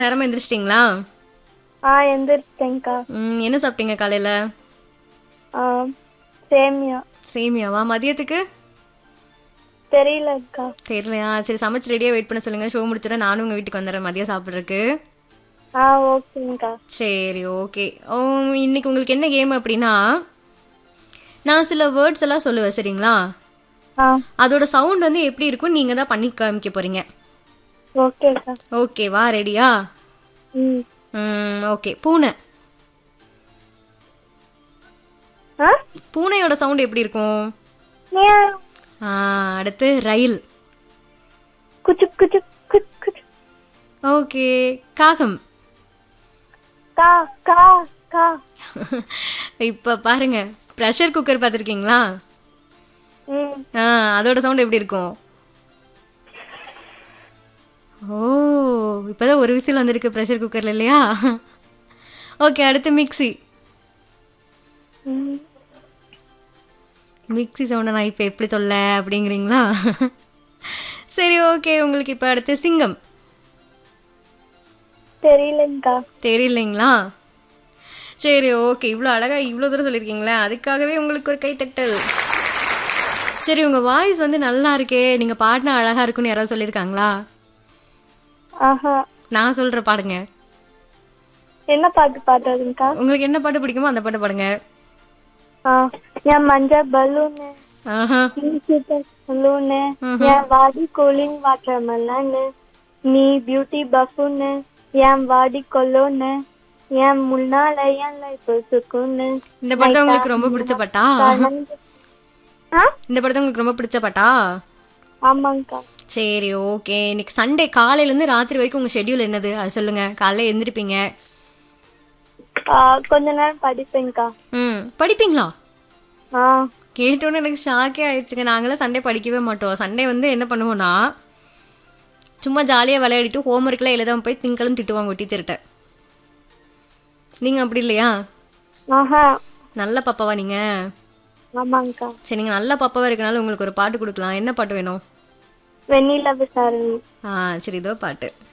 நேரமா எந்திரிச்சிட்டிங்களா ஆ எந்திரிச்சிட்டேங்க்கா ம், என்ன சாப்பிட்டீங்க காலையில ஆ சேமியா சேமியாவா மதியத்துக்கு தெரியலக்கா தெரியலையா சரி சமைச்சு ரெடியாக வெயிட் பண்ண சொல்லுங்க ஷோ முடிச்சிட நானும் உங்கள் வீட்டுக்கு வந்துடுறேன் மதியம் சாப்பிட்றதுக்கு ஆ ஓகேங்க்கா சரி ஓகே இன்னைக்கு உங்களுக்கு என்ன கேம் அப்படின்னா நான் சில வேர்ட்ஸ் எல்லாம் சொல்லுவேன் சரிங்களா ஆ அதோட சவுண்ட் வந்து எப்படி இருக்கும் நீங்கள் தான் பண்ணி காமிக்க போகிறீங்க ஓகேக்கா ஓகேவா ரெடியா ம் ம் ஓகே பூனை ஆ பூனையோட சவுண்ட் எப்படி இருக்கும் மியாவ். ஆ, அடுத்து ரயில் குச்சு குச்சு குச்சு குச்சு ஓகே காகம் கா கா கா இப்போ பாருங்க ப்ரெஷர் குக்கர் பார்த்துருக்கீங்களா ம் ஆ அதோட சவுண்ட் எப்படி இருக்கும் ஓ இப்போதான் ஒரு விசில் வந்திருக்கு ப்ரெஷர் குக்கர்ல இல்லையா ஓகே அடுத்து மிக்ஸி ம் மிக்ஸி சவுண்டை நான் இப்போ எப்படி சொல்ல அப்படிங்கிறீங்களா சரி ஓகே உங்களுக்கு இப்போ அடுத்து சிங்கம் தெரியலங்கக்கா தெரியலைங்களா சரி ஓகே இவ்வளோ அழகாக இவ்வளோ தூரம் சொல்லியிருக்கீங்களே அதுக்காகவே உங்களுக்கு ஒரு கைத்தட்டல் சரி உங்கள் வாய்ஸ் வந்து நல்லா இருக்கே நீங்கள் பாடினா அழகாக இருக்குன்னு யாராவது சொல்லியிருக்காங்களா ஆஹா நான் சொல்கிற பாடுங்க என்ன பாட்டு பாடுறதுங்கக்கா உங்களுக்கு என்ன பாட்டு பிடிக்குமோ அந்த பாட்டு பாடுங்க ஆ என் மஞ்சள் பலூனு ஆஹா பலூனு என் வாடி கூலிங் வாட்டர் மெலனு நீ பியூட்டி பஃபுன்னு என் வாடி கொல்லோன்னு என் முன்னால என் லைஃப் சுக்குன்னு இந்த படத்தை உங்களுக்கு ரொம்ப பிடிச்ச பாட்டா ஆ இந்த படத்தை உங்களுக்கு ரொம்ப பிடிச்ச பாட்டா ஆமாங்கக்கா சரி ஓகே இன்னைக்கு சண்டே காலையிலேருந்து ராத்திரி வரைக்கும் உங்கள் ஷெட்யூல் என்னது அது சொல்லுங்க காலைல எழுந்திருப்பீங்க ஆ, கொஞ்ச நேரம் படிப்பேங்க்கா ம் படிப்பீங்களா ஆ கேட்டோன்னே எனக்கு ஷாக்கே ஆயிடுச்சுங்க நாங்களாம் சண்டே படிக்கவே மாட்டோம் சண்டே வந்து என்ன பண்ணுவோம்னா சும்மா ஜாலியாக விளையாடிட்டு ஹோம்ஒர்க்லாம் எழுதாம போய் திங்களும் திட்டுவாங்க டீச்சர்கிட்ட நீங்கள் அப்படி இல்லையா ஆஹா நல்ல பாப்பாவா நீங்கள் ஆமாங்கக்கா சரி நீங்கள் நல்ல பாப்பாவாக இருக்கனால உங்களுக்கு ஒரு பாட்டு கொடுக்கலாம் என்ன பாட்டு வேணும் வெண்ணிலா விசாரணை ஆ சரி இதோ பாட்டு